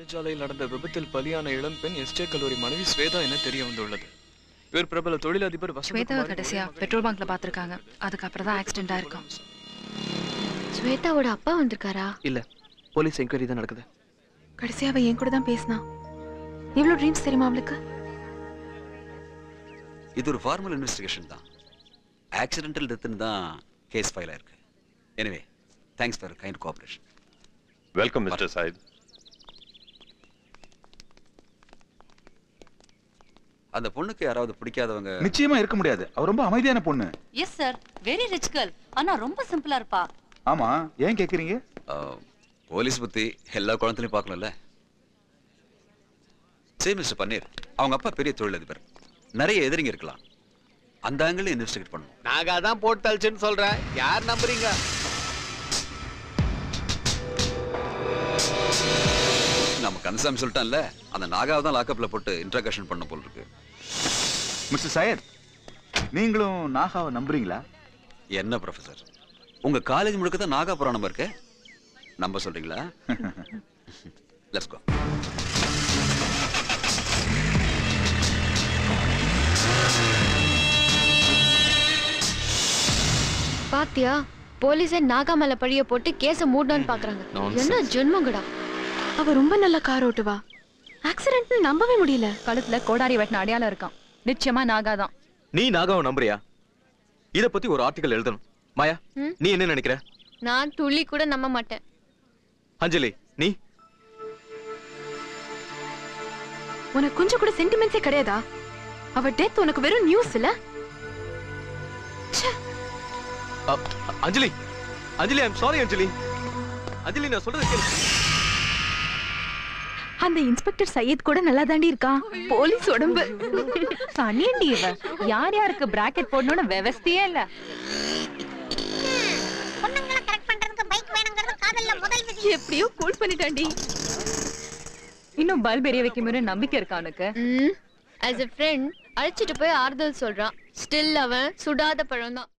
நெடுஞ்சாலையில் நடந்த விபத்தில் பலியான இளம்பெண் எஸ்டே கல்லூரி மனைவி ஸ்வேதா என தெரிய வந்துள்ளது இவர் பிரபல தொழிலதிபர் ஸ்வேதாவை வசந்தகுமாரின் கடைசியா ஒரே பெட்ரோல் பங்க்ல பாத்திருக்காங்க அதுக்கப்புறம் தான் ஆக்சிடென்ட் ஆயிருக்கும் ஸ்வேதாவோட அப்பா வந்திருக்காரா இல்ல போலீஸ் என்கொயரி தான் நடக்குது கடைசியா அவ என் கூட தான் பேசினா இவ்வளவு ட்ரீம்ஸ் தெரியுமா அவளுக்கு இது ஒரு ஃபார்மல் இன்வெஸ்டிகேஷன் தான் ஆக்சிடென்டல் டெத்துன்னு தான் கேஸ் ஃபைல் ஆயிருக்கு anyway thanks for kind cooperation welcome mister Sayid அந்த பொண்ணுக்கு யாராவது பிடிக்காதவங்க நிச்சயமா இருக்க முடியாது அவ ரொம்ப அமைதியான பொண்ணு yes sir very rich girl ஆனா ரொம்ப சிம்பிளா இருப்பா ஆமா ஏன் கேக்குறீங்க அஹ், போலீஸ் பத்தி எல்லா குழந்தையும் பார்க்கணும்ல சரி மிஸ்டர் பன்னீர் அவங்க அப்பா பெரிய தொழிலதிபர் நிறைய எதிரிங்க இருக்கலாம் அந்த ஆங்கிள் இன்வெஸ்டிகேட் பண்ணணும் நாங்க தான் போட்டு தள்ளுச்சுன்னு சொல்றேன் யார் நம்புறீங்க நம்ம கன்சாமி சொல்லிட்டான்ல அந்த நாகாவை தான் லாக்கப்ல போட்டு இன்ட்ராகேஷன் பண்ண போல் இருக்கு மிஸ்டர் சையத் நீங்களும் நாகாவை நம்புறீங்களா என்ன ப்ரொஃபசர் உங்க காலேஜ் முழுக்க தான் நாகா புராணம் இருக்கு நம்ப சொல்றீங்களா லெட்ஸ் கோ பாத்தியா போலீஸே நாகா மேல பழிய போட்டு கேஸ மூடணும்னு பாக்குறாங்க என்ன ஜென்மங்கடா அவ ரொம்ப நல்ல கார் ஓட்டுவா ஆக்சிடென்ட் நம்பவே முடியல கழுத்துல கோடாரி வெட்டின அடையாளம் இருக்கான் நிச்சயமா நாகாதான் நீ நாகாவை நம்புறியா இத பத்தி ஒரு ஆர்டிகல் எழுதணும் மாயா ம்? நீ என்ன நினைக்கிற நான் துள்ளி கூட நம்ப மாட்டேன் அஞ்சலி நீ உனக்கு கொஞ்சம் கூட சென்டிமெண்ட்ஸே கிடையாதா அவ டெத் உனக்கு வெறும் நியூஸ் இல்ல அ- அ- அஞ்சலி அஞ்சலி ஐம் சாரி அஞ்சலி அஞ்சலி நான் சொல்றது கேளு அந்த இன்ஸ்பெக்டர் சையத் கூட நல்லா தாண்டி இருக்கான் போலீஸ் உடம்பு தனியண்டி இவ யார் யாருக்கு பிராக்கெட் போடணும்னு விவஸ்தையே இல்ல பொண்ணுங்களை கரெக்ட் பண்றதுக்கு பைக் வேணுங்கிறது காதல்ல முதல் விஷயம் எப்படியோ கூல் பண்ணிட்டாண்டி இன்னும் பல்ப் எரிய வைக்கும் நம்பிக்கை இருக்கா உனக்கு ஆஸ் எ ஃப்ரெண்ட் அழைச்சிட்டு போய் ஆறுதல் சொல்றான் ஸ்டில் அவன் சுடாத பழம் தான்